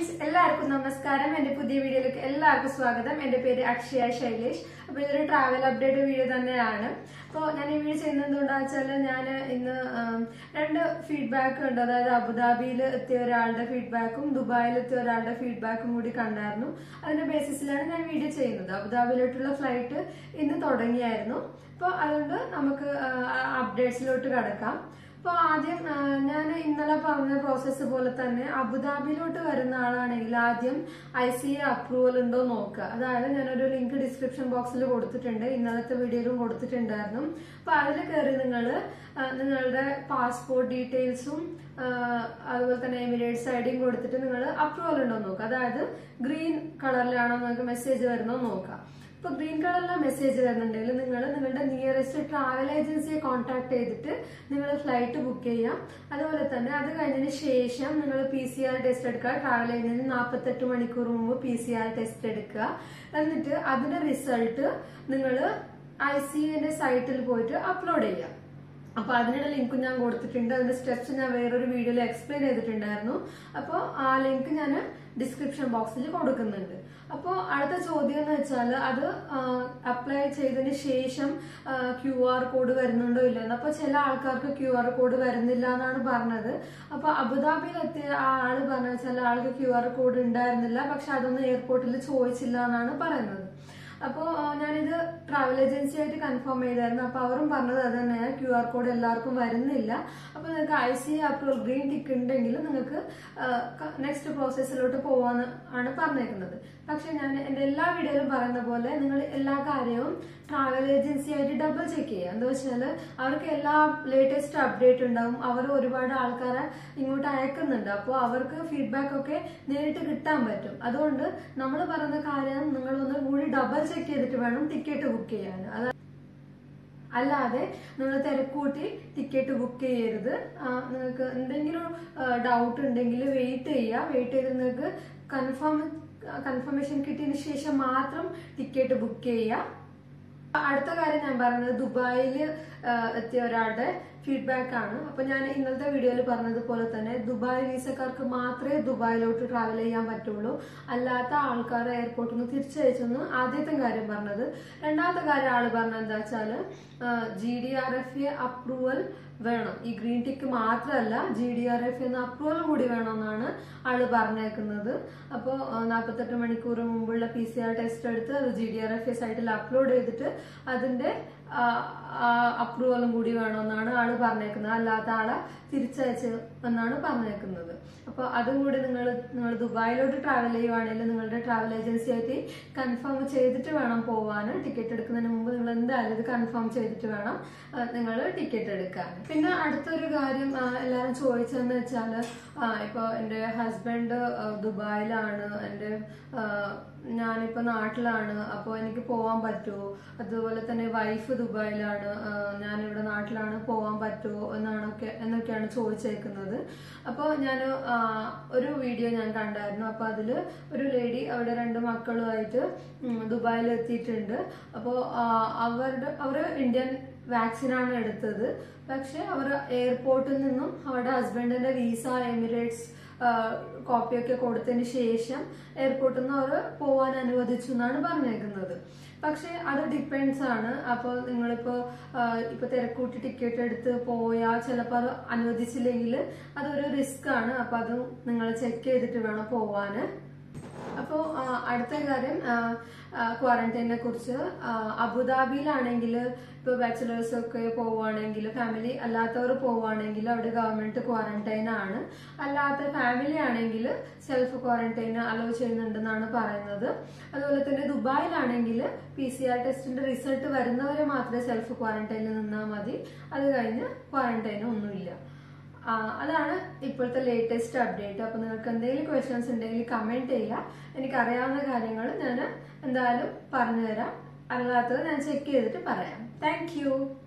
friends എല്ലാവർക്കും നമസ്കാരം എന്റെ പുതിയ വീഡിയോയിലേക്ക് എല്ലാവർക്കും സ്വാഗതം എന്റെ പേര് അക്ഷയ ശൈലേഷ് അപ്പൊ ഇതൊരു ട്രാവൽ അപ്ഡേറ്റ് വീഡിയോ തന്നെയാണ് അപ്പോൾ ഞാൻ ഈ വീഡിയോ ചെയ്യുന്നത് എന്താണെന്ന് വെച്ചാൽ ഞാൻ ഇന്ന് ആം, രണ്ട് ഫീഡ്ബാക്ക് ഉണ്ട് അതായത് അബുദാബിയിൽ എത്തിയ ഒരാളുടെ ഫീഡ്ബാക്കും ദുബായിൽ എത്തിയ ഒരാളുടെ ഫീഡ്ബാക്കും കൂടി കണ്ടായിരുന്നു അതിന്റെ ബേസിസിലാണ് ഞാൻ വീഡിയോ ചെയ്യുന്നത് അബുദാബിയിലോട്ടുള്ള ഫ്ലൈറ്റ് ഇന്ന് തുടങ്ങിയായിരുന്നു അപ്പോൾ അതുകൊണ്ട് നമുക്ക് അപ്ഡേറ്റ്സിലോട്ട് കടക്കാം അപ്പോൾ ആദ്യം ആ, ഞാൻ ഇന്നലെ പറഞ്ഞ പ്രോസസ്സ് പോലെ തന്നെ അബുദാബിയിലോട്ട് വരുന്ന ആളാണെങ്കിൽ ആദ്യം ഐ സി എ അപ്രൂവൽ ഉണ്ടോ നോക്കുക അതായത് ഞാനൊരു ലിങ്ക് ഡിസ്ക്രിപ്ഷൻ ബോക്സിൽ കൊടുത്തിട്ടുണ്ട് ഇന്നലത്തെ വീഡിയോയിലും കൊടുത്തിട്ടുണ്ടായിരുന്നു അപ്പോൾ അതിൽ കയറി നിങ്ങൾ നിങ്ങളുടെ പാസ്പോർട്ട് ഡീറ്റെയിൽസും അതുപോലെ തന്നെ എമിറേറ്റ്സ് ഐഡിയും കൊടുത്തിട്ട് നിങ്ങൾ അപ്രൂവൽ ഉണ്ടോ നോക്കുക അതായത് ഗ്രീൻ കളറിലാണോ നിങ്ങൾക്ക് മെസ്സേജ് വരുന്നോ നോക്കുക ഇപ്പൊ ഗ്രീൻ കളറിലെ മെസ്സേജ് വരുന്നുണ്ടെങ്കിൽ നിങ്ങൾ നിങ്ങളുടെ നിയറസ്റ്റ് ട്രാവൽ ഏജൻസിയെ കോൺടാക്ട് ചെയ്തിട്ട് നിങ്ങൾ ഫ്ലൈറ്റ് ബുക്ക് ചെയ്യാം അതുപോലെ തന്നെ അത് കഴിഞ്ഞതിന് ശേഷം നിങ്ങൾ പി സി ആർ ടെസ്റ്റ് എടുക്കുക ട്രാവൽ ചെയ്യുന്നതിന് നാൽപ്പത്തെട്ട് മണിക്കൂർ മുമ്പ് പി സി ആർ ടെസ്റ്റ് എടുക്കുക എന്നിട്ട് അതിന്റെ റിസൾട്ട് നിങ്ങൾ ഐ സി എന്റെ സൈറ്റിൽ പോയിട്ട് അപ്ലോഡ് ചെയ്യാം അപ്പൊ അതിനുള്ള ലിങ്ക് ഞാൻ കൊടുത്തിട്ടുണ്ട് അതിന്റെ സ്റ്റെപ്സ് ഞാൻ വേറൊരു വീഡിയോയിൽ എക്സ്പ്ലെയിൻ ചെയ്തിട്ടുണ്ടായിരുന്നു അപ്പോൾ ആ ലിങ്ക് ഞാൻ ഡിസ്ക്രിപ്ഷൻ ബോക്സിൽ കൊടുക്കുന്നുണ്ട് അപ്പോൾ അടുത്ത ചോദ്യം എന്ന് വെച്ചാൽ അത് അപ്ലൈ ചെയ്തതിന് ശേഷം ക്യു ആർ കോഡ് വരുന്നുണ്ടോ ഇല്ലെന്ന് അപ്പൊ ചില ആൾക്കാർക്ക് ക്യു ആർ കോഡ് വരുന്നില്ല എന്നാണ് പറഞ്ഞത് അപ്പൊ അബുദാബിയിൽ എത്തിയ ആ ആള് പറഞ്ഞ ചില ആൾക്ക് ക്യു ആർ കോഡ് ഉണ്ടായിരുന്നില്ല പക്ഷെ അതൊന്നും എയർപോർട്ടിൽ ചോദിച്ചില്ല എന്നാണ് പറയുന്നത് അപ്പോൾ ഞാനിത് ട്രാവൽ ഏജൻസി ആയിട്ട് കൺഫേം ചെയ്തായിരുന്നു അപ്പോൾ അവരും പറഞ്ഞത് അത് തന്നെയാണ് ക്യു ആർ കോഡ് എല്ലാവർക്കും വരുന്നില്ല അപ്പോൾ നിങ്ങൾക്ക് I C approval green tick ഉണ്ടെങ്കിൽ നിങ്ങൾക്ക് നെക്സ്റ്റ് പ്രോസസ്സിലോട്ട് പോകാന്ന് ആണ് പറഞ്ഞേക്കുന്നത് പക്ഷെ ഞാൻ എൻ്റെ എല്ലാ വീഡിയോയിലും പറയുന്ന പോലെ നിങ്ങൾ എല്ലാ കാര്യവും ട്രാവൽ ഏജൻസി ആയിട്ട് ഡബിൾ ചെക്ക് ചെയ്യുക എന്താ വെച്ചാൽ അവർക്ക് എല്ലാ ലേറ്റസ്റ്റ് അപ്ഡേറ്റ് ഉണ്ടാവും അവർ ഒരുപാട് ആൾക്കാരെ ഇങ്ങോട്ട് അയക്കുന്നുണ്ട് അപ്പോൾ അവർക്ക് ഫീഡ്ബാക്ക് ഒക്കെ നേരിട്ട് കിട്ടാൻ പറ്റും അതുകൊണ്ട് നമ്മൾ പറയുന്ന കാര്യം നിങ്ങളൊന്ന് കൂടി ഡബിൾ ചെക്ക് ചെയ്തിട്ട് വേണം ടിക്കറ്റ് ബുക്ക് ചെയ്യാൻ അതായത് അല്ലാതെ നിങ്ങൾ തിരക്കൂട്ടി ടിക്കറ്റ് ബുക്ക് ചെയ്യരുത് ആ, നിങ്ങൾക്ക് എന്തെങ്കിലും ഡൗട്ട് ഉണ്ടെങ്കിൽ വെയിറ്റ് ചെയ്യുക വെയിറ്റ് ചെയ്ത് നിങ്ങൾക്ക് കൺഫേം കൺഫർമേഷൻ കിട്ടിയതിന് ശേഷം മാത്രം ടിക്കറ്റ് ബുക്ക് ചെയ്യുക അടുത്ത കാര്യം ഞാൻ പറയുന്നത് ദുബായിൽ എത്തിയ ഒരാളുടെ ഫീഡ്ബാക്ക് ആണ് അപ്പൊ ഞാൻ ഇന്നലത്തെ വീഡിയോയിൽ പറഞ്ഞതുപോലെ തന്നെ ദുബായ് വീസക്കാർക്ക് മാത്രമേ ദുബായിലോട്ട് ട്രാവൽ ചെയ്യാൻ പറ്റുള്ളൂ അല്ലാത്ത ആൾക്കാർ എയർപോർട്ടിൽ നിന്ന് തിരിച്ചയച്ചെന്ന് ആദ്യത്തെ കാര്യം പറഞ്ഞത് രണ്ടാമത്തെ കാര്യം ആള് പറഞ്ഞത് എന്താ വെച്ചാല് G D R F A approval വേണം ഈ ഗ്രീൻ ടിക്ക് മാത്രമല്ല ജി ഡി ആർ എഫ് എന്ന അപ്രൂവൽ കൂടി വേണമെന്നാണ് ആള് പറഞ്ഞേക്കുന്നത് അപ്പോൾ നാൽപ്പത്തെട്ട് മണിക്കൂർ മുമ്പുള്ള പി സി ആർ ടെസ്റ്റ് എടുത്ത് അത് G D R F A സൈറ്റിൽ അപ്ലോഡ് ചെയ്തിട്ട് അതിന്റെ അപ്രൂവലും കൂടി വേണമെന്നാണ് ആള് പറഞ്ഞേക്കുന്നത് അല്ലാത്ത ആളെ തിരിച്ചയച്ച് എന്നാണ് പറഞ്ഞേക്കുന്നത് അപ്പോൾ അതും കൂടി നിങ്ങൾ നിങ്ങൾ ദുബായിലോട്ട് ട്രാവൽ ചെയ്യുവാണെങ്കിൽ നിങ്ങളുടെ ട്രാവൽ ഏജൻസി ആയിട്ട് കൺഫേം ചെയ്തിട്ട് വേണം പോവാൻ ടിക്കറ്റ് എടുക്കുന്നതിന് മുമ്പ് നിങ്ങൾ എന്തായാലും ഇത് കൺഫേം ചെയ്തിട്ട് വേണം നിങ്ങൾ ടിക്കറ്റ് എടുക്കാൻ പിന്നെ അടുത്തൊരു കാര്യം ആ, എല്ലാവരും ചോദിച്ചതെന്ന് വെച്ചാൽ ഇപ്പോൾ എൻ്റെ ഹസ്ബൻഡ് ദുബായിലാണ് എൻ്റെ ആ, ഞാനിപ്പോൾ നാട്ടിലാണ് അപ്പോൾ എനിക്ക് പോകാൻ പറ്റുമോ അതുപോലെ തന്നെ വൈഫ് ദുബായിലാണ് ആ, ഞാനിവിടെ നാട്ടിലാണ് പോകാൻ പറ്റുമോ എന്നാണൊക്കെ എന്നൊക്കെയാണ് ചോദിച്ചേക്കുന്നത് അപ്പോൾ ഞാൻ ഒരു വീഡിയോ ഞാൻ കണ്ടായിരുന്നു അപ്പോൾ അതിൽ ഒരു ലേഡി അവിടെ രണ്ട് മക്കളുമായിട്ട് ഉം, ദുബായിൽ എത്തിയിട്ടുണ്ട് അപ്പോൾ അവരുടെ അവർ ഇന്ത്യൻ വാക്സിനാണ് എടുത്തത് പക്ഷെ അവർ എയർപോർട്ടിൽ നിന്നും അവരുടെ ഹസ്ബൻഡിന്റെ വിസ എമിറേറ്റ്സ് കോപ്പിയൊക്കെ കൊടുത്തതിന് ശേഷം എയർപോർട്ടിൽ നിന്ന് അവർ പോവാൻ അനുവദിച്ചു എന്നാണ് പറഞ്ഞേക്കുന്നത് പക്ഷെ അത് ഡിപ്പെൻസ് ആണ് അപ്പോൾ നിങ്ങളിപ്പോ ആ, ഇപ്പൊ തിരക്കൂട്ടി ടിക്കറ്റ് എടുത്ത് പോയാൽ ചിലപ്പോൾ അത് അനുവദിച്ചില്ലെങ്കിൽ അതൊരു റിസ്ക് ആണ് അപ്പൊ അത് നിങ്ങൾ ചെക്ക് ചെയ്തിട്ട് വേണം പോവാന് അപ്പോൾ അടുത്ത കാര്യം ക്വാറന്റൈനെ കുറിച്ച് ആ, അബുദാബിയിലാണെങ്കിൽ ഇപ്പോൾ ബാച്ചിലേഴ്സ് ഒക്കെ പോവുകയാണെങ്കിൽ ഫാമിലി അല്ലാത്തവർ പോവുകയാണെങ്കിൽ അവിടെ ഗവൺമെന്റ് ക്വാറന്റൈൻ ആണ് അല്ലാത്ത ഫാമിലി ആണെങ്കിൽ സെൽഫ് ക്വാറന്റൈൻ അലോ ചെയ്യുന്നുണ്ടെന്നാണ് പറയുന്നത് അതുപോലെ തന്നെ ദുബായിലാണെങ്കിൽ പി സി ആർ ടെസ്റ്റിന്റെ റിസൾട്ട് വരുന്നവരെ മാത്രമേ സെൽഫ് ക്വാറന്റൈനിൽ നിന്നാൽ മതി അത് കഴിഞ്ഞ് ക്വാറന്റൈൻ ഒന്നുമില്ല ആ, അതാണ് ഇപ്പോഴത്തെ ലേറ്റസ്റ്റ് അപ്ഡേറ്റ് അപ്പൊ നിങ്ങൾക്ക് എന്തെങ്കിലും ക്വസ്റ്റ്യൻസ് ഉണ്ടെങ്കിൽ കമന്റ് ചെയ്യുക എനിക്ക് അറിയാവുന്ന കാര്യങ്ങൾ ഞാൻ എന്തായാലും പറഞ്ഞുതരാം അല്ലാത്തത് ഞാൻ ചെക്ക് ചെയ്തിട്ട് പറയാം താങ്ക്